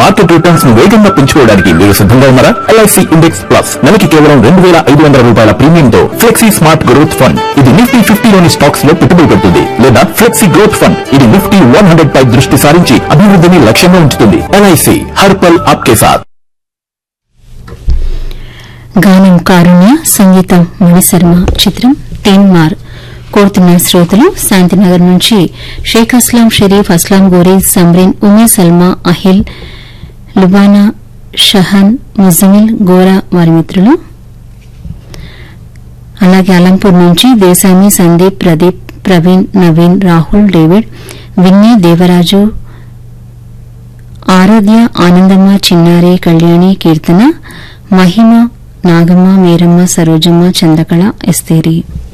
market returns ను వేగంగా పెంచుకోవడానికి మీరు సిద్ధంగా ఉన్నారా ఎల్ఐసి ఇండెక్స్ ప్లస్ నెలకి కేవలం రెండు వేల ఐదు వందల రూపాయల ప్రీమియం తో ఫ్లెక్సీ స్మార్ట్ గ్రోత్ ఫండ్ ఇది నిఫ్టీ ఫిఫ్టీలోని స్టాక్స్ లో పెట్టుబడి పెడుతుంది లేదా ఫ్లెక్సీ గ్రోత్ ఫండ్ ఇది నిఫ్టీ వన్ హండ్రెడ్ పై దృష్టి సారించి అభివృద్ధిని లక్ష్యంగా ఉంచుతుంది ఎల్ఐసి హర్పల్ ఆప్కే సాత్ గానం కారుణ్య సంగీతం మణిశర్మ చిత్రం తీన్మార్ కోరుతున్న శ్రోతలు శాంతినగర్ నుంచి షేక్ అస్లాం షరీఫ్ అస్లాం గోరీ సమ్రీన్ ఉమే సల్మా అహిల్ లుబానా షహన్ ముజమిల్ గోరా వారి మిత్రులు అలాగే అలంపూర్ నుంచి దేశామి సందీప్ ప్రదీప్ ప్రవీణ్ నవీన్ రాహుల్ డేవిడ్ విన్నీ దేవరాజు ఆరాధ్య ఆనందమ్మ చిన్నారి కళ్యాణి కీర్తన మహిమ నాగమ్మ మీరమ్మ సరోజమ్మ చంద్రకళ ఎస్తేరి